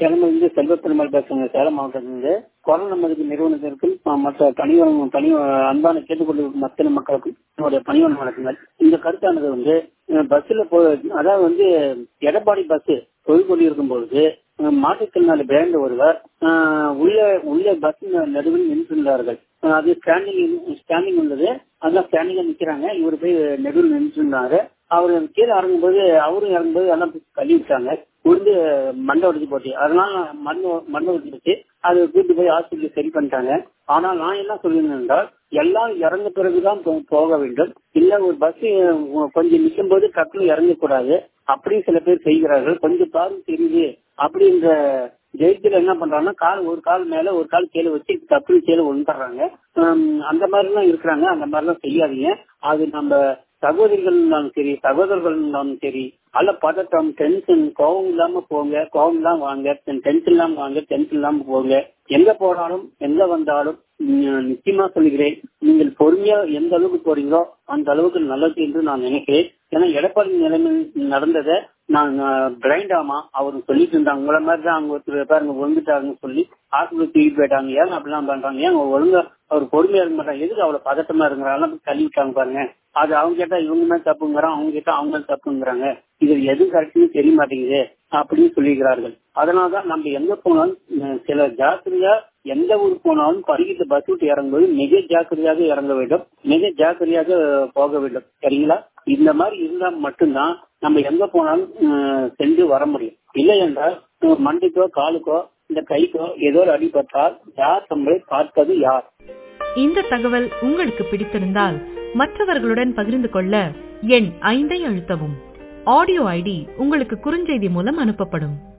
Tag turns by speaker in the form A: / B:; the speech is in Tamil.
A: சேலம் இருந்து செல்வ பெருமாள் பேசுங்க சேலம் மாவட்டத்திலிருந்து கொரோனா மதிப்பு நிறுவனத்திற்கும் ம- மற்ற பணிவரம் பணி அன்பான கேட்டுக்கொண்டிருக்கும் மத்திய மக்களுக்கும் என்னுடைய பணிவரம் வணக்கங்கள் இந்த கருத்தானது வந்து அஹ், பஸ்ல போ அதாவது வந்து எடப்பாடி பஸ் போய் கொண்டிருக்கும் பொழுது அஹ், மாற்றுத்திறனாளி பிராண்ட் ஒருவர் அஹ், உள்ள உள்ள பஸ் நடுவில் நின்றுள்ளார்கள் அஹ், அது ஸ்டாண்டிங் ஸ்டாண்டிங் உள்ளது அதான் ஸ்டாண்டிங்கா நிக்கிறாங்க இவர் போய் நடுவில் நின்றுருந்தாரு அவர் கீழே இறங்கும்போது அவரும் இறங்கும்போது எல்லாம் கழுவி விட்டாங்க உருந்து மண்டை உடைஞ்சு போச்சு அதனால மண்ணு மண்ணை உடைஞ்சிருச்சு அது கூட்டு போய் ஹாஸ்பிட்டல் சரி பண்ணிட்டாங்க ஆனால் நான் என்ன சொல்லியிருந்தேன் என்றால் எல்லாம் இறந்த பிறகுதான் போ- போக வேண்டும் இல்ல ஒரு பஸ் கொஞ்சம் நிற்கும் போது டக்குனு இறங்கக்கூடாது அப்படின்னு சில பேர் செய்கிறார்கள் கொஞ்சம் பாரு தெரியுது அப்படின்ற ஜெயித்துல என்ன பண்றாங்கன்னா கால் ஒரு கால் மேல ஒரு கால் கீழே வச்சு டக்குனு கீழே விழுந்துடுறாங்க ஹம், அந்த மாதிரி எல்லாம் இருக்கிறாங்க அந்த மாதிரி எல்லாம் செய்யாதீங்க அது நம்ம சகோதரிகள் இருந்தாலும் சரி சகோதரர்கள் இருந்தாலும் சரி அல்ல பதட்டம் டென்ஷன் கோவம் இல்லாம போங்க கோவம் இல்லாம வாங்க டென்ஷன் இல்லாம வாங்க டென்ஷன் இல்லாம போங்க எங்க போனாலும் எங்க வந்தாலும் உம், நிச்சயமா சொல்கிறேன் நீங்கள் பொறுமையா எந்த அளவுக்கு போறீங்களோ அந்த அளவுக்கு நல்லது என்று நான் நினைக்கிறேன் ஏன்னா எடப்பாடி நிலைமை நடந்ததை நான் பிளைண்ட் ஆமா அவர் சொல்லிட்டு இருந்தாங்க உங்களை மாதிரி தான் அவங்க ஒருத்தர் பாருங்க விழுந்துட்டாங்கன்னு சொல்லி ஹாஸ்பிட்டல் தூக்கிட்டு போயிட்டாங்க ஏன் அப்படிலாம் பண்றாங்க ஏன் ஒழுங்கா அவர் பொறுமையா இருக்க மாட்டாங்க எதுக்கு அவ்வளவு பதட்டமா இருக்கிறாங்க தள்ளி விட்டாங்க பாருங்க அது அவங்க கேட்டா இவங்க மேல தப்புங்கிறான் அவங்க கேட்டா அவங்க மேல தப்புங்கிறாங்க இது எது கரெக்ட்னு தெரிய மாட்டேங்குது அப்படின்னு சொல்லிக்கிறார்கள் அதனாலதான் நம்ம எங்க போனாலும் உம், சில ஜாக்கிரதையா எந்த ஊர் போனாலும் பருகிட்டு பஸ் விட்டு இறங்கும்போது மிக ஜாக்கிரதையாக இறங்க வேண்டும் மிக ஜாக்கிரதையாக போக வேண்டும் சரிங்களா இந்த மாதிரி இருந்தா மட்டும்தான் நம்ம எங்க போனாலும் உம், சென்று வர முடியும் இல்லை என்றால் உம், மண்டைக்கோ காலுக்கோ இந்த கைக்கோ ஏதோ ஒரு அடிபட்டால் யார் நம்மளை பார்ப்பது யார்
B: இந்த தகவல் உங்களுக்கு பிடித்திருந்தால் மற்றவர்களுடன் பகிர்ந்து கொள்ள எண் ஐந்தை அழுத்தவும் ஆடியோ ஐடி உங்களுக்கு குறுஞ்செய்தி மூலம் அனுப்பப்படும்